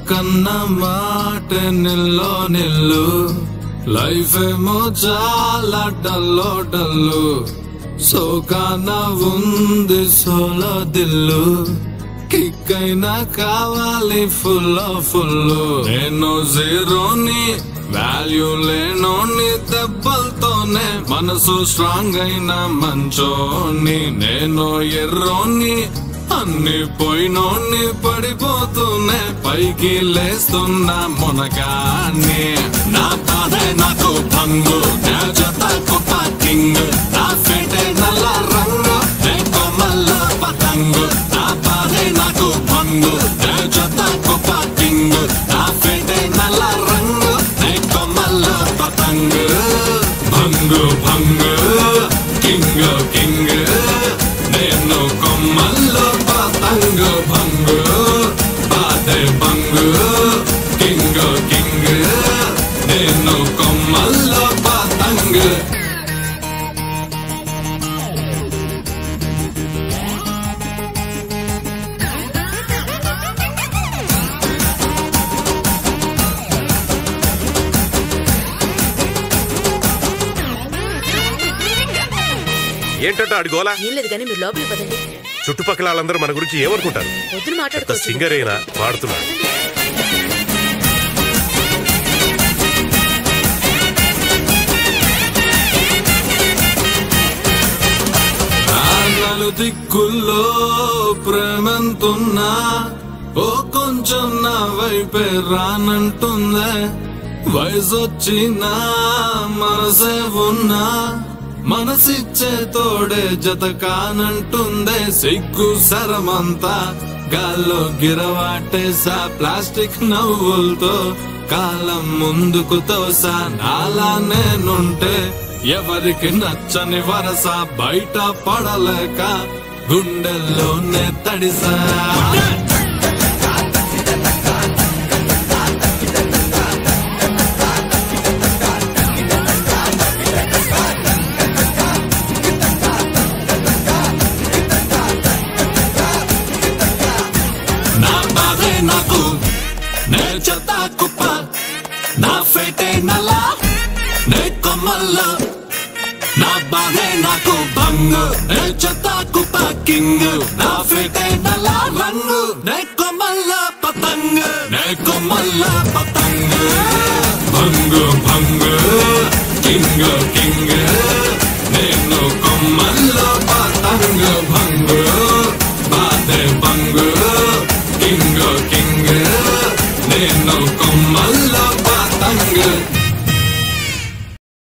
కన్న మాట నిల్లో నిల్లు లైఫ్ ఏమో చాలా డల్లో డల్లు సోకాన ఉంది సోలో దిల్లు కిక్ అయినా కావాలి ఫుల్ ఫుల్ నేను జీరోని వాల్యూ లేనోని దెబ్బలతోనే మనసు స్ట్రాంగ్ అయిన మంచోని నేను ఎర్రోని అన్ని పోయినోని పడిపోతూనే పైకి లేస్తున్నా మునగాన్ని నా బాధే నాకు భంగు నా జత కుప్ప కింగ్ నా ఫెటే నల్ల రంగు నే కొమ్మల్ల పతంగు నా బాధే నాకు భంగు నా జత కుప్ప కింగ్ నా ఫెటే నల్ల రంగు నే కొమ్మల్ల పతంగు భంగు భంగు కింగ్ కింగ్ నేను కొమ్మల్లో పతంగు భంగు బాధే భంగు కింగ్ కింగ్ నేను కొమ్మల్లో పతంగు ఏంటంటే అడిగోలా ఏం లేదు కానీ మీరు లోపలికి పదండి చుట్టుపక్కల వాళ్ళందరూ మన గురించి ఏమనుకుంటారు వద్దులు పెద్ద మాట్లాడుకోవచ్చు సింగర్ అయినా పాడుతున్నాడు నాలు దిక్కుల్లో ప్రేమంతున్నా ఓ కొంచెం నా వైపే రానంటుందే వయసొచ్చినా మనసే ఉన్నా మనసిచ్చే తోడే జత కానంటుందే సిగ్గు సరమంతా గాల్లో గిరవాటేసా ప్లాస్టిక్ నవ్వులతో కాలం ముందుకు తోసా నాలా నేనుంటే ఎవరికి నచ్చని వరస బయట పడలేక గుండెల్లోనే తడిసా నా బాధే నాకు నే చెత్త కుప్ప నా ఫేటే నల్ల నే కొమ్మల్లో నా బాధే నాకు భంగు నే చెత్త కుప్ప కింగ్ నా ఫేటే నల్ల రంగు నే కొమ్మల్ల పతంగ్ నే కొమ్మల్ల పతంగ్ భంగు భంగు కింగ్ కింగ్ నేను కొమ్మల్లో పతంగ్ భంగు బాధే భంగు కింగ్ కింగ్ నేను కొమ్మల్లో పతంగ్